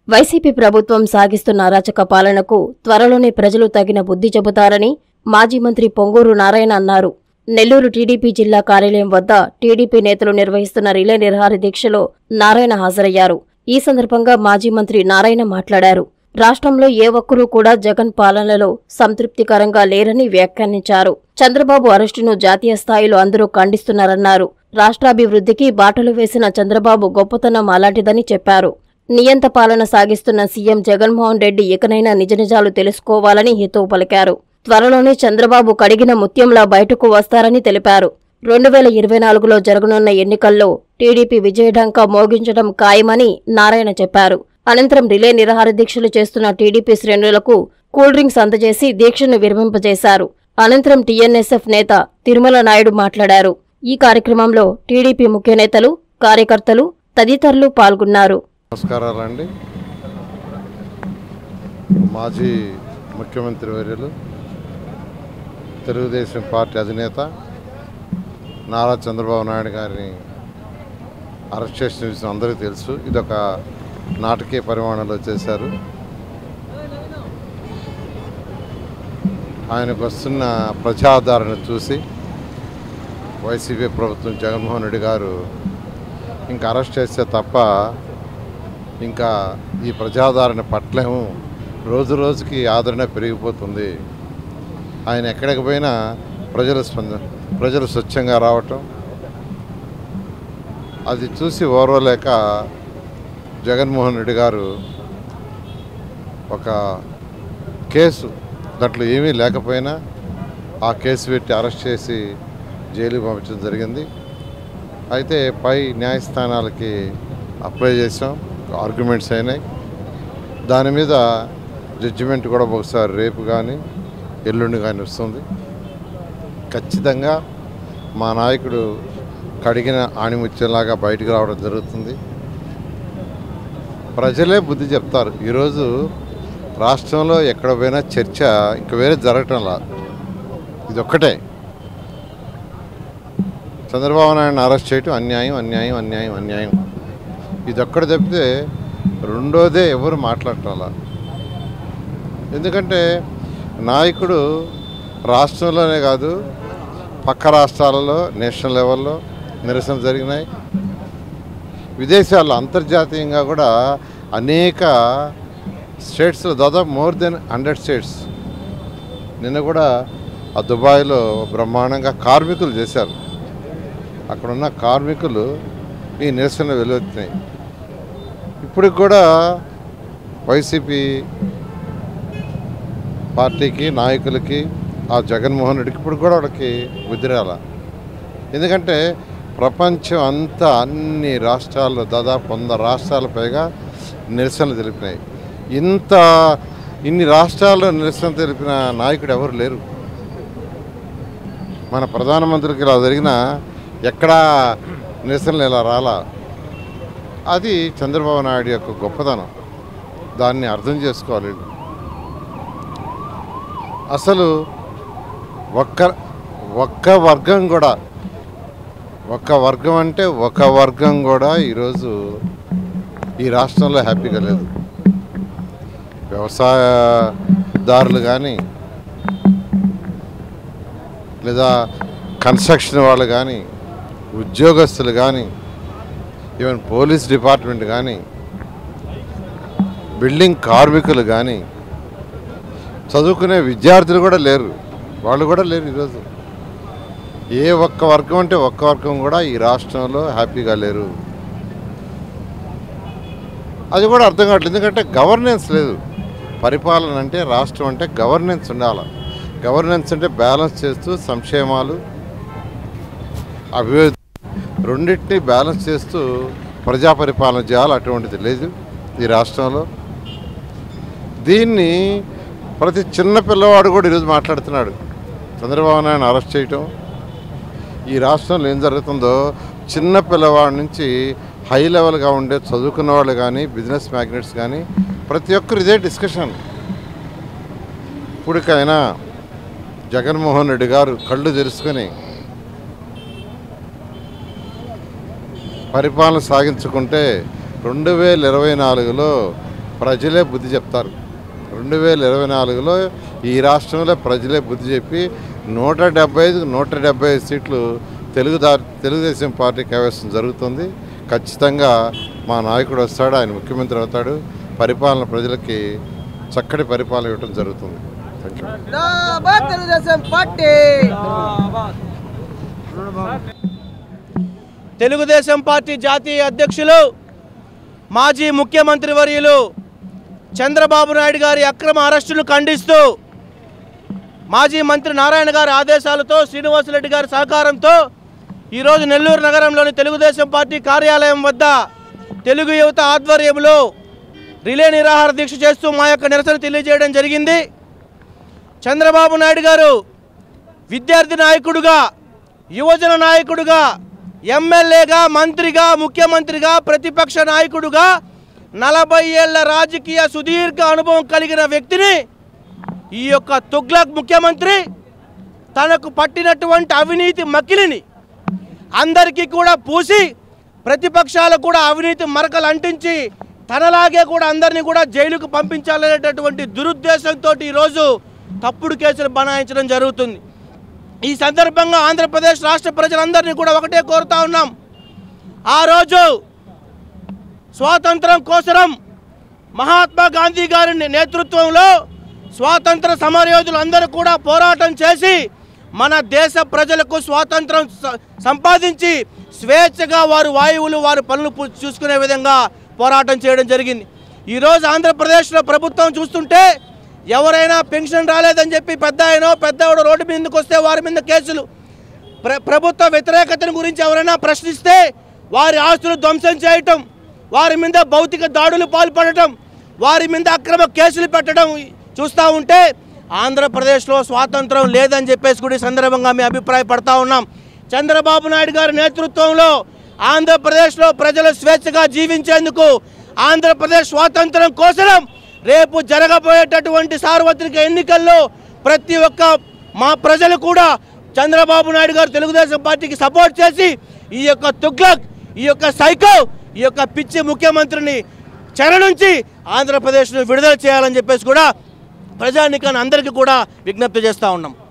YCP ప్రభుత్వం సాగిస్తున్న అరాచక పాలనకు త్వరలోనే ప్రజలు తగిన బుద్ధి చెబుతారని మాజీ మంత్రి పొంగూరు నారాయణ అన్నారు నెల్లూరు టీడీపీ జిల్లా కార్యాలయం వద్ద టీడీపీ నేతలు నిర్వహిస్తున్న రిలే నిర్హార దీక్షలో నారాయణ హాజరయ్యారు ఈ సందర్భంగా మాజీ మంత్రి నారాయణ మాట్లాడారు రాష్ట్రంలో ఏ ఒక్కరూ కూడా జగన్ పాలనలో సంతృప్తికరంగా లేరని వ్యాఖ్యానించారు చంద్రబాబు అరెస్టును జాతీయ స్థాయిలో అందరూ ఖండిస్తున్నారన్నారు రాష్ట్రాభివృద్ధికి బాటలు వేసిన చంద్రబాబు గొప్పతనం అలాంటిదని చెప్పారు నియంత పాలన సాగిస్తున్న సీఎం జగన్మోహన్ రెడ్డి ఇకనైనా నిజ నిజాలు తెలుసుకోవాలని హితవు పలికారు త్వరలోనే చంద్రబాబు కడిగిన ముత్యంలా బయటకు వస్తారని తెలిపారు రెండు వేల ఇరవై నాలుగులో జరగనున్న ఎన్నికల్లో టీడీపీ విజయఢంకా మోగించడం ఖాయమని నారాయణ చెప్పారు అనంతరం రిలే నిరాహార దీక్షలు చేస్తున్న టీడీపీ శ్రేణులకు కూల్ డ్రింక్స్ అందజేసి దీక్షను విరమింపజేశారు అనంతరం టీఎన్ఎస్ఎఫ్ నేత తిరుమల నాయుడు మాట్లాడారు ఈ కార్యక్రమంలో టీడీపీ ముఖ్య నేతలు కార్యకర్తలు తదితరులు పాల్గొన్నారు నమస్కారాలండి మాజీ ముఖ్యమంత్రి వర్యులు తెలుగుదేశం పార్టీ అధినేత నారా చంద్రబాబు నాయుడు గారిని అరెస్ట్ చేసిన విషయం అందరికీ తెలుసు ఇదొక నాటకీయ పరిమాణంలో చేశారు ఆయనకు వస్తున్న ప్రజాదరణ చూసి వైసీపీ ప్రభుత్వం జగన్మోహన్ రెడ్డి గారు ఇంకా అరెస్ట్ చేస్తే తప్ప ఇంకా ఈ ప్రజాదరణ పట్లేము రోజు రోజుకి ఆదరణ పెరిగిపోతుంది ఆయన ఎక్కడికి పోయినా ప్రజలు స్పంద ప్రజలు స్వచ్ఛంగా రావటం అది చూసి ఓర్వలేక జగన్మోహన్ రెడ్డి గారు ఒక కేసు దాంట్లో ఏమీ లేకపోయినా ఆ కేసు పెట్టి అరెస్ట్ చేసి జైలుకి పంపించడం జరిగింది అయితే పై న్యాయస్థానాలకి అప్లై చేసాం ఆర్గ్యుమెంట్స్ అయినాయి దాని మీద జడ్జిమెంట్ కూడా ఒకసారి రేపు కానీ ఎల్లుండి కానీ వస్తుంది ఖచ్చితంగా మా నాయకుడు కడిగిన ఆణిముత్యంలాగా బయటకు రావడం జరుగుతుంది ప్రజలే బుద్ధి చెప్తారు ఈరోజు రాష్ట్రంలో ఎక్కడ పోయినా చర్చ ఇంక వేరే జరగటంలా ఇది ఒక్కటే చంద్రబాబు నాయుడుని అరెస్ట్ చేయటం అన్యాయం అన్యాయం అన్యాయం అన్యాయం ఇది ఒక్కటి తప్పితే రెండోదే ఎవరు మాట్లాడటంలా ఎందుకంటే నాయకుడు రాష్ట్రంలోనే కాదు పక్క రాష్ట్రాలలో నేషనల్ లెవెల్లో నిరసన జరిగినాయి విదేశాల్లో అంతర్జాతీయంగా కూడా అనేక స్టేట్స్లో దాదాపు మోర్ దెన్ హండ్రెడ్ స్టేట్స్ నిన్న కూడా ఆ దుబాయ్లో బ్రహ్మాండంగా కార్మికులు చేశారు అక్కడున్న కార్మికులు ఈ నిరసన వెలువెత్తినాయి ఇప్పటికి కూడా వైసీపీ పార్టీకి నాయకులకి ఆ జగన్మోహన్ రెడ్డికి ఇప్పుడు కూడా వాళ్ళకి బుద్ధి రాల ఎందుకంటే ప్రపంచం అంతా అన్ని రాష్ట్రాల్లో దాదాపు వంద రాష్ట్రాల పైగా నిరసనలు తెలిపినాయి ఇంత ఇన్ని రాష్ట్రాల్లో నిరసన తెలిపిన నాయకుడు ఎవరు లేరు మన ప్రధానమంత్రికి ఇలా జరిగిన ఎక్కడా నిరసనలు ఇలా రాలా అది చంద్రబాబు నాయుడు యొక్క గొప్పతనం దాన్ని అర్థం చేసుకోవాలి వీళ్ళు. అసలు ఒక్క ఒక్క వర్గం కూడా ఒక్క వర్గం అంటే ఒక వర్గం కూడా ఈరోజు ఈ రాష్ట్రంలో హ్యాపీగా లేదు వ్యవసాయదారులు కానీ లేదా కన్స్ట్రక్షన్ వాళ్ళు కానీ ఉద్యోగస్తులు కానీ ఈవెన్ పోలీస్ డిపార్ట్మెంట్ కానీ బిల్డింగ్ కార్మికులు కానీ చదువుకునే విద్యార్థులు కూడా లేరు వాళ్ళు కూడా లేరు ఈరోజు ఏ ఒక్క వర్గం అంటే ఒక్క వర్గం కూడా ఈ రాష్ట్రంలో హ్యాపీగా లేరు అది కూడా అర్థం కావట్లేదు ఎందుకంటే గవర్నెన్స్ లేదు పరిపాలన అంటే రాష్ట్రం అంటే గవర్నెన్స్ ఉండాలి గవర్నెన్స్ అంటే బ్యాలెన్స్ చేస్తూ సంక్షేమాలు అభివృద్ధి రెండింటినీ బ్యాలెన్స్ చేస్తూ ప్రజా పరిపాలన చేయాలి అటువంటిది లేదు ఈ రాష్ట్రంలో దీన్ని ప్రతి చిన్న పిల్లవాడు కూడా ఈరోజు మాట్లాడుతున్నాడు చంద్రబాబు నాయుడు అరెస్ట్ చేయటం ఈ రాష్ట్రంలో ఏం జరుగుతుందో చిన్న పిల్లవాడి నుంచి హై లెవెల్గా ఉండే చదువుకున్న వాళ్ళు కానీ బిజినెస్ మ్యాగ్నెట్స్ కానీ ప్రతి ఒక్కరు ఇదే డిస్కషన్ ఇప్పటికైనా జగన్మోహన్ రెడ్డి గారు కళ్ళు తెరుచుకొని పరిపాలన సాగించుకుంటే రెండు వేల ఇరవై నాలుగులో ప్రజలే బుద్ధి చెప్తారు రెండు వేల ఇరవై నాలుగులో ఈ రాష్ట్రంలో ప్రజలే బుద్ధి చెప్పి నూట డెబ్బై ఐదు నూట డెబ్బై ఐదు సీట్లు తెలుగుదా తెలుగుదేశం పార్టీ కైవసం జరుగుతుంది ఖచ్చితంగా మా నాయకుడు వస్తాడు ఆయన ముఖ్యమంత్రి అవుతాడు పరిపాలన ప్రజలకి చక్కటి పరిపాలన ఇవ్వడం జరుగుతుంది థ్యాంక్ యూ జిందాబాద్ తెలుగుదేశం పార్టీ తెలుగుదేశం పార్టీ జాతీయ అధ్యక్షులు మాజీ ముఖ్యమంత్రి వర్యులు చంద్రబాబు నాయుడు గారి అక్రమ అరెస్టును ఖండిస్తూ మాజీ మంత్రి నారాయణ గారి ఆదేశాలతో శ్రీనివాసరెడ్డి గారి సహకారంతో ఈరోజు నెల్లూరు నగరంలోని తెలుగుదేశం పార్టీ కార్యాలయం వద్ద తెలుగు యువత ఆధ్వర్యంలో రిలే నిరాహార దీక్ష చేస్తూ మా యొక్క నిరసన తెలియజేయడం జరిగింది చంద్రబాబు నాయుడు గారు విద్యార్థి నాయకుడుగా యువజన నాయకుడుగా ఎమ్మెల్యేగా మంత్రిగా ముఖ్యమంత్రిగా ప్రతిపక్ష నాయకుడుగా నలభై ఏళ్ల రాజకీయ సుదీర్ఘ అనుభవం కలిగిన వ్యక్తిని ఈ యొక్క తుగ్లక్ ముఖ్యమంత్రి తనకు పట్టినటువంటి అవినీతి మకిలిని అందరికీ కూడా పూసి ప్రతిపక్షాలకు కూడా అవినీతి మరకలు అంటించి తనలాగే కూడా అందరినీ కూడా జైలుకు పంపించాలనేటటువంటి దురుద్దేశంతో ఈరోజు తప్పుడు కేసులు బనాయించడం జరుగుతుంది ఈ సందర్భంగా ఆంధ్రప్రదేశ్ రాష్ట్ర ప్రజలందరినీ కూడా ఒకటే కోరుతా ఉన్నాం ఆ రోజు స్వాతంత్రం కోసరం మహాత్మా గాంధీ గారి నేతృత్వంలో స్వాతంత్ర సమరయోధులు అందరూ కూడా పోరాటం చేసి మన దేశ ప్రజలకు స్వాతంత్రం స- సంపాదించి స్వేచ్ఛగా వారు వాయువులు వారి పనులు పు- చూసుకునే విధంగా పోరాటం చేయడం జరిగింది ఈరోజు ఆంధ్రప్రదేశ్లో ప్రభుత్వం చూస్తుంటే ఎవరైనా పెన్షన్ రాలేదని చెప్పి పెద్ద ఆయనో పెద్దవాడు రోడ్డు మీదకి వస్తే వారి మీద కేసులు ప్ర ప్రభుత్వ వ్యతిరేకతను గురించి ఎవరైనా ప్రశ్నిస్తే వారి ఆస్తులు ధ్వంసం చేయటం వారి మీద భౌతిక దాడులు పాల్పడటం వారి మీద అక్రమ కేసులు పెట్టడం చూస్తూ ఉంటే ఆంధ్రప్రదేశ్లో స్వాతంత్రం లేదని చెప్పేసి కూడా ఈ సందర్భంగా మేము అభిప్రాయపడతా ఉన్నాం చంద్రబాబు నాయుడు గారి నేతృత్వంలో ఆంధ్రప్రదేశ్లో ప్రజలు స్వేచ్ఛగా జీవించేందుకు ఆంధ్రప్రదేశ్ స్వాతంత్రం కోసం రేపు జరగబోయేటటువంటి సార్వత్రిక ఎన్నికల్లో ప్రతి ఒక్క మా ప్రజలు కూడా చంద్రబాబు నాయుడు గారు తెలుగుదేశం పార్టీకి సపోర్ట్ చేసి ఈ యొక్క తుగ్లక్ ఈ యొక్క సైకో ఈ యొక్క పిచ్చి ముఖ్యమంత్రిని చెర నుంచి ఆంధ్రప్రదేశ్ను విడుదల చేయాలని చెప్పేసి కూడా ప్రజానికాన్ని అందరికీ కూడా విజ్ఞప్తి చేస్తూ ఉన్నాం